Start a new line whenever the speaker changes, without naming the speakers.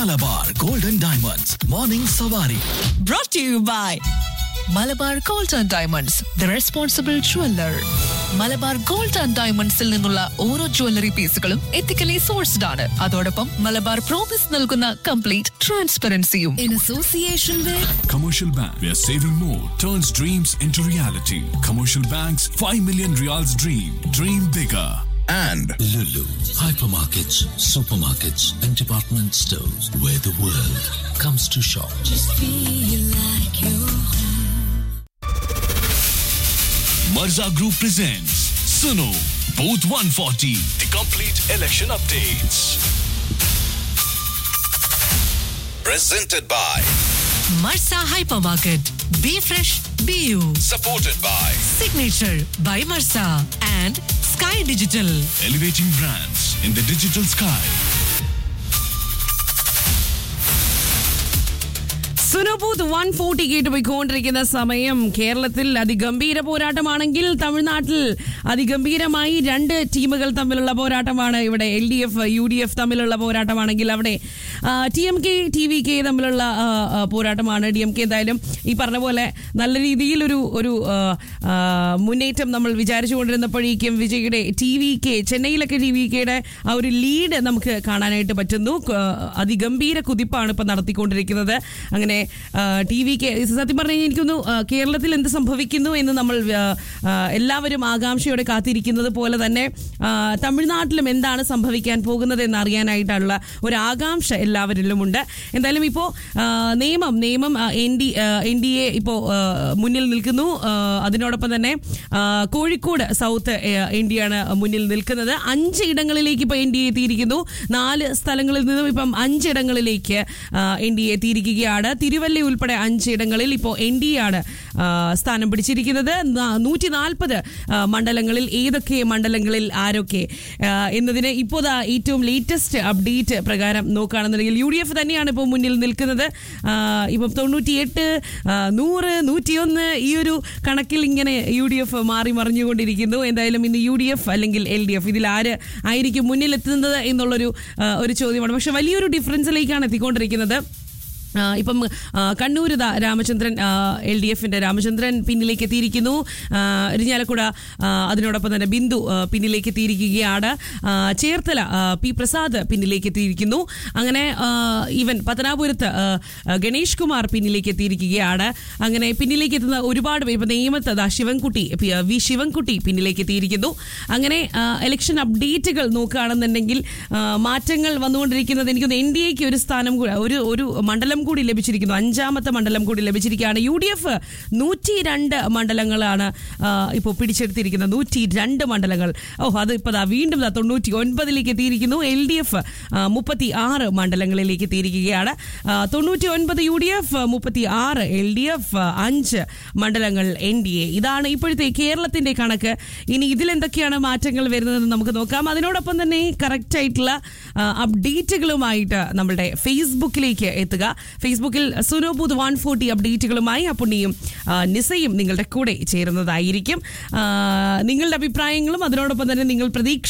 Malabar golden diamonds morning സവാരി
brought to you by Malabar gold and diamonds the responsible jeweller Malabar gold and ഡയമണ്ട്സിൽ നിന്നുള്ള ഓരോ jewellery പീസുകളും ethically sourced ആണ് അതോടൊപ്പം മലബാർ പ്രോമിസ് നൽകുന്ന കംപ്ലീറ്റ് ട്രാൻസ്പെറൻസിയും in association with
Commercial Bank, where saving more turns dreams into reality. Commercial Bank's 5 million reals dream. Dream bigger.
and
Lulu, hypermarkets, supermarkets, and department stores where the world comes to shop.
Marza Group presents Suno Booth 140, the complete election updates.
presented by
Marza hyper market be fresh be you
supported by
signature by Marza and sky digital
Elevating brands in the digital sky.
സുനബൂത്ത് one forty കേട്ട് പോയിക്കൊണ്ടിരിക്കുന്ന സമയം കേരളത്തിൽ അതിഗംഭീര പോരാട്ടമാണെങ്കിൽ തമിഴ്നാട്ടിൽ അതിഗംഭീരമായി രണ്ട് ടീമുകൾ തമ്മിലുള്ള പോരാട്ടമാണ് ഇവിടെ L D F U D F തമ്മിലുള്ള പോരാട്ടമാണെങ്കിൽ അവിടെ T M K T V K തമ്മിലുള്ള ആ, ആ, പോരാട്ടമാണ് ഡി എം കെ എന്തായാലും ഈ പറഞ്ഞ പോലെ നല്ല രീതിയിൽ ഒരു ഒരു ആ, ആ, മുന്നേറ്റം നമ്മൾ വിചാരിച്ചുകൊണ്ടിരുന്നപ്പോഴേക്കും വിജയുടെ ടി വി കെ ചെന്നൈയിലൊക്കെ ടി വി കെയുടെ ആ ഒരു ലീഡ് നമുക്ക് കാണാനായിട്ട് പറ്റുന്നു ക- അതിഗംഭീര കുതിപ്പാണ് ഇപ്പം നടത്തിക്കൊണ്ടിരിക്കുന്നത് അങ്ങനെ ടി വി കെ സത്യം പറഞ്ഞു കഴിഞ്ഞാൽ എനിക്കൊന്നു ആ, കേരളത്തിൽ എന്ത് സംഭവിക്കുന്നു എന്ന് നമ്മൾ ആ, ആ, എല്ലാവരും ആകാംക്ഷയോടെ കാത്തിരിക്കുന്നത് പോലെ തന്നെ ആ, തമിഴ്നാട്ടിലും എന്താണ് സംഭവിക്കാൻ പോകുന്നത് എന്ന് അറിയാനായിട്ടുള്ള ഒരു ആകാംക്ഷ എല്ലാവരിലും ഉണ്ട് എന്തായാലും ഇപ്പോൾ നിയമം നിയമം N D N D A ഇപ്പോൾ മുന്നിൽ നിൽക്കുന്നു ആ, അതിനോടൊപ്പം തന്നെ ആ, കോഴിക്കോട് സൗത്ത് എൻ ഡി ആണ് മുന്നിൽ നിൽക്കുന്നത് അഞ്ച് ഇടങ്ങളിലേക്ക് ഇപ്പോൾ എൻ ഡി എ എത്തിയിരിക്കുന്നു നാല് സ്ഥലങ്ങളിൽ നിന്നും ഇപ്പം അഞ്ചിടങ്ങളിലേക്ക് എൻ ഡി എ എത്തിയിരിക്കുകയാണ് തിരുവല്ല ഉൾപ്പെടെ അഞ്ചിടങ്ങളിൽ ഇപ്പോൾ എൻ ഡി എ ആണ് ആ, സ്ഥാനം പിടിച്ചിരിക്കുന്നത് നൂറ്റി നാൽപ്പത് മണ്ഡലങ്ങളിൽ ഏതൊക്കെ മണ്ഡലങ്ങളിൽ ആരൊക്കെ ആ, എന്നതിന് ഇപ്പോൾ ദാ ഏറ്റവും ലേറ്റസ്റ്റ് അപ്ഡേറ്റ് പ്രകാരം നോക്കുകയാണെന്നുണ്ടെങ്കിൽ യു ഡി എഫ് തന്നെയാണ് ഇപ്പോൾ മുന്നിൽ നിൽക്കുന്നത് ആ, ഇപ്പം തൊണ്ണൂറ്റിയെട്ട് ആ, നൂറ് നൂറ്റിയൊന്ന് ഈ ഒരു കണക്കിൽ ഇങ്ങനെ യു ഡി എഫ് മാറി മറിഞ്ഞുകൊണ്ടിരിക്കുന്നു എന്തായാലും ഇന്ന് യു ഡി എഫ് അല്ലെങ്കിൽ എൽ ഡി എഫ് ഇതിൽ ആര് ആയിരിക്കും മുന്നിലെത്തുന്നത് എന്നുള്ളൊരു ആ, ഒരു ചോദ്യമാണ് പക്ഷെ വലിയൊരു ഡിഫറൻസിലേക്കാണ് എത്തിക്കൊണ്ടിരിക്കുന്നത് ആ, ഇപ്പം ആ, കണ്ണൂർ ദാ രാമചന്ദ്രൻ എൽ ഡി എഫിന്റെ രാമചന്ദ്രൻ പിന്നിലേക്ക് എത്തിയിരിക്കുന്നു ആ, ഇരിഞ്ഞാലക്കുട ആ, അതിനോടൊപ്പം തന്നെ ബിന്ദു ആ, പിന്നിലേക്ക് എത്തിയിരിക്കുകയാണ് ആ, ചേർത്തല ആ, പി പ്രസാദ് പിന്നിലേക്ക് എത്തിയിരിക്കുന്നു അങ്ങനെ ആ, ഈവൻ പത്തനാപുരത്ത് ആ, ആ, ഗണേഷ് കുമാർ പിന്നിലേക്ക് എത്തിയിരിക്കുകയാണ് അങ്ങനെ പിന്നിലേക്ക് എത്തുന്ന ഒരുപാട് പേര് ഇപ്പം നേമത്ത് ദാ ശിവൻകുട്ടി പി- വി ശിവൻകുട്ടി പിന്നിലേക്ക് എത്തിയിരിക്കുന്നു അങ്ങനെ ആ, ഇലക്ഷൻ അപ്ഡേറ്റുകൾ നോക്കുകയാണെന്നുണ്ടെങ്കിൽ ആ, മാറ്റങ്ങൾ വന്നുകൊണ്ടിരിക്കുന്നത് എനിക്കൊന്ന് എൻ ഡി എക്ക് ഒരു സ്ഥാനം കൂടി ഒരു ഒരു മണ്ഡലം കൂടി ലഭിച്ചിരിക്കുന്നു അഞ്ചാമത്തെ മണ്ഡലം കൂടി ലഭിച്ചിരിക്കുകയാണ് യു ഡി എഫ് നൂറ്റി രണ്ട് മണ്ഡലങ്ങളാണ് ആ, ഇപ്പോൾ പിടിച്ചെടുത്തിരിക്കുന്നത് നൂറ്റി രണ്ട് മണ്ഡലങ്ങൾ ഓ അത് ഇപ്പോൾ ദാ വീണ്ടും ദാ തൊണ്ണൂറ്റി ഒൻപതിലേക്ക് എത്തിയിരിക്കുന്നു എൽ ഡി എഫ് മുപ്പത്തി ആറ് മണ്ഡലങ്ങളിലേക്ക് എത്തിയിരിക്കുകയാണ് ആ, തൊണ്ണൂറ്റി ഒൻപത് യു ഡി എഫ് മുപ്പത്തി ആറ് എൽ ഡി എഫ് അഞ്ച് മണ്ഡലങ്ങൾ എൻ ഡി എ ഇതാണ് ഇപ്പോഴത്തെ കേരളത്തിന്റെ കണക്ക് ഇനി ഇതിലെന്തൊക്കെയാണ് മാറ്റങ്ങൾ വരുന്നതെന്ന് നമുക്ക് നോക്കാം അതിനോടൊപ്പം തന്നെ കറക്റ്റ് ആയിട്ടുള്ള ആ, അപ്ഡേറ്റുകളുമായിട്ട് നമ്മുടെ ഫേസ്ബുക്കിലേക്ക് എത്തുക ഫേസ്ബുക്കിൽ സുനോബൂത് വൺ ഫോർട്ടി അപ്ഡേറ്റുകളുമായി അപ്പുണ്ണിയും ആ, നിസയും നിങ്ങളുടെ കൂടെ ചേരുന്നതായിരിക്കും ആ, നിങ്ങളുടെ അഭിപ്രായങ്ങളും അതിനോടൊപ്പം തന്നെ നിങ്ങൾ പ്രതീക്ഷ